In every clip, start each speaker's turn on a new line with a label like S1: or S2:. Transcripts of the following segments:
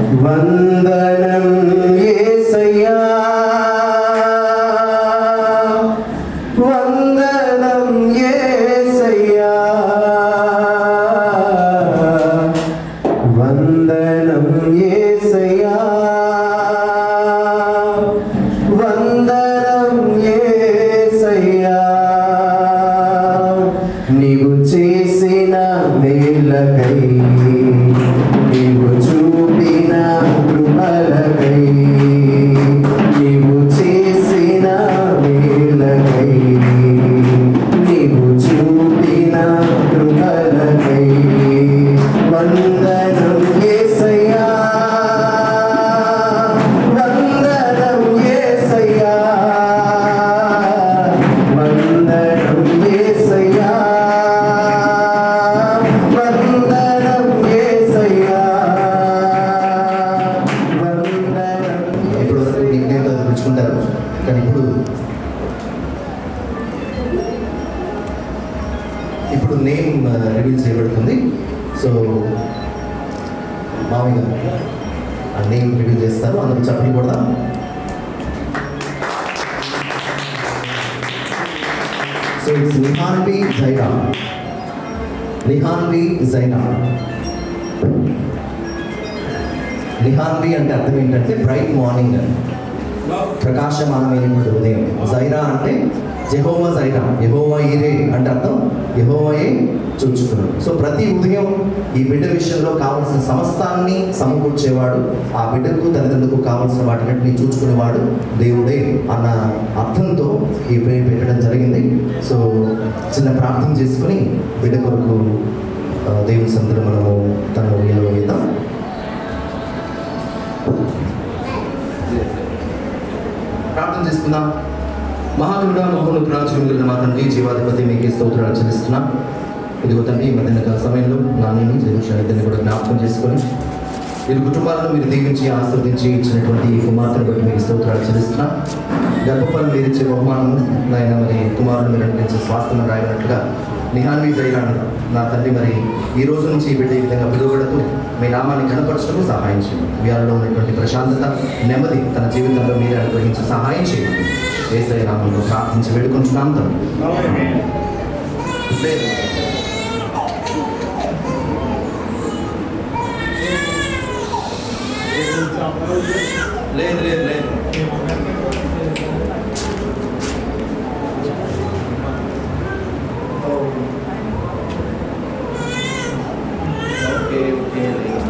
S1: వందనం యేసయ్యా వందనం యేసయ్యా వందనం యేసయ్యా వందనం యేసయ్యా నీవు చేసిన మేలకై నీవు చూపిన కృపలకై నీవు చేసిన మేలకై నీవు చూపిన కృపలకై వందనం యేసయ్యా వందనం యేసయ్యా వందనం యేసయ్యా వందనం యేసయ్యా వందనం
S2: ఇప్పుడు వరకు నీకు నేను చదివించుకుంటారు కానీ ఇప్పుడు ఇప్పుడు నేమ్ రివీల్ చేయబడుతుంది సో మామయ్య ఆ నేమ్ రివీల్ చేస్తారు అందరూ చెప్పని కూడా సో ఇట్స్ నిహాన్వి జైనా నిహాన్వి జైనా నిహాన్వి అంటే అర్థం ఏంటంటే బ్రైట్ మార్నింగ్ అని ప్రకాశమానమైనటువంటి ఉదయం జైరా అంటే జెహోవా జైరా యెహోవా ఈరే అంటే అర్థం యెహోవాయే చూచుకున్నాడు సో ప్రతి ఉదయం ఈ బిడ్డ విషయంలో కావలసిన సమస్తాన్ని సమకూర్చేవాడు ఆ బిడ్డకు తల్లిదండ్రులకు కావలసిన వాటిని చూచుకునేవాడు దేవుడే అన్న అర్థంతో ఈ పేరు పెట్టడం జరిగింది సో చిన్న ప్రార్థన చేసుకుని బిడ్డ కొరకు ఆ, దేవుని సందులో మనము తన ఉయ్యలో వేద్దాం ప్రార్థన చేసుకుందాం మహానుడ మహోన్నతుడ జీవుల మా తండ్రి జీవాధిపతి మీకే స్తోత్రాలు చెల్లిస్తున్నాం ఇదిగో తండ్రి ఈ మధ్యన సమయంలో నాన్నని జరుగుతున్న ఇద్దరిని కూడా జ్ఞాపకం చేసుకొని వీరి కుటుంబాలను మీరు దీవించి ఆస్వాదించి ఇచ్చినటువంటి ఈ కుమార్తెను బట్టి మీకు స్తోత్రాలు చెల్లిస్తున్నాం గర్భఫలం మీరు ఇచ్చే బహుమానం నాయన మరి కుమారుడు మీరు అనిపించే స్వాస్థ్యం రాయనట్లుగా నిహాన్వి జైరాను నా తండ్రి మరి ఈ రోజు నుంచి ఈ బిడ్డ ఈ విధంగా పిలువబడుతూ మీ నామాన్ని కనపరచడం సహాయం చేయండి వ్యాలలో ఉన్నటువంటి ప్రశాంతత నెమ్మది తన జీవితంలో మీరే అనుగ్రహించి సహాయం చేయండి ఏసఐ నామంలో ప్రార్థించి వేడుకుంటున్నాం తండ్రి లేదు. లేదు లేదు లేదు ఓకే ఓకే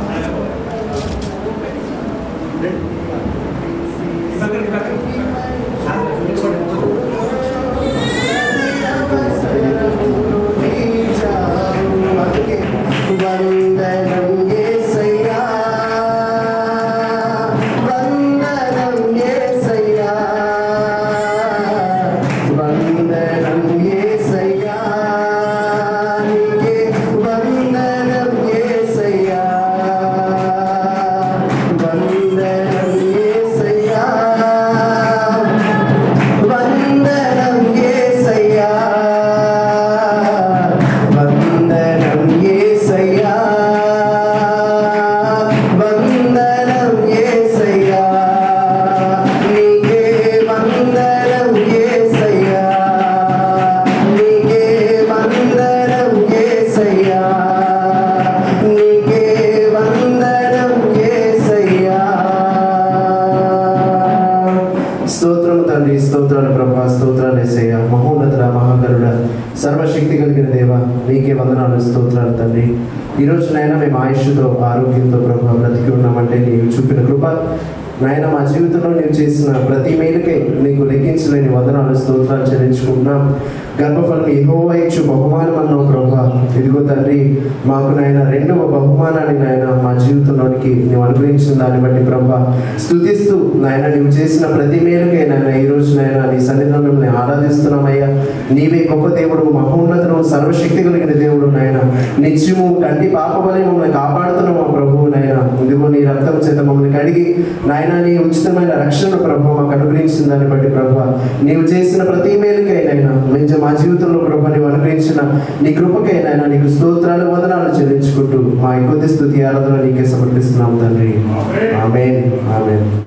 S1: వందనం యేసయ్యా వందనం యేసయ్యా వందనం యేసయ్యా నీకే వందనం యేసయ్యా వందనం యేసయ్యా వందనం యేసయ్యా వందనం యేసయ్యా వందనం యేసయ్యా నీకే వందనం యేసయ్యా నీకే వందనం యేసయ్యా నీకే వందనం యేసయ్యా స్తోత్రము తండ్రి స్తోత్రాలు ప్రభా స్తోత్రాలు ఎసయ్య మహోన్నతుడ మహాకరుడ సర్వశక్తి కలిగిన దేవ నీకే వందనాలు స్తోత్రాలు తండ్రి ఈ రోజు నాయన మేము ఆయుష్తో ఆరోగ్యంతో ప్రభా బ్రతికి ఉన్నామంటే నీవు చూపిన కృప నాయన మా జీవితంలో నీవు చేసిన ప్రతి మేలుకే నీకు లెక్కించలేని వందనాలు స్తోత్రాలు చెల్లించుకుంటున్నాం గర్భఫలం ఎహోవా ఇచ్చు బహుమానం అన్నావు ప్రభా ఇదిగో తండ్రి మాకు నాయన రెండవ బహుమానాన్ని నాయన మా జీవితంలోనికి నీవు అనుగ్రహించిన దాన్ని బట్టి ప్రభా స్థుతిస్తూ నాయన నీవు చేసిన ప్రతి మేలుకే నాయన ఈ రోజు నాయన నీ సన్నిధిలో మిమ్మల్ని ఆరాధిస్తున్నామయ్యా నీవే గొప్ప దేవుడు మహోన్నతుడు సర్వశక్తి కలిగిన దేవుడు నాయన నిత్యము కంటి పాప వలె మమ్మల్ని కాపాడుతున్నావు మా ప్రభువు నాయన ఇదిగో నీ రక్తం చేత మమ్మల్ని కడిగి నాయన నీ ఉచితమైన రక్షణ ప్రభు మాకు అనుగ్రహించిన దాన్ని బట్టి ప్రభు నీవు చేసిన ప్రతి మేలుకై నాయన మేము మా మా జీవితంలో ప్రభా నీవు అనుగ్రహించిన నీ కృపకై నాయన నీకు స్తోత్రాలు వందనాలు చెల్లించుకుంటూ మా ఈ కొద్ది స్థుతి ఆరాధన నీకే సమర్పిస్తున్నాం తండ్రి ఆమెన్ ఆమెన్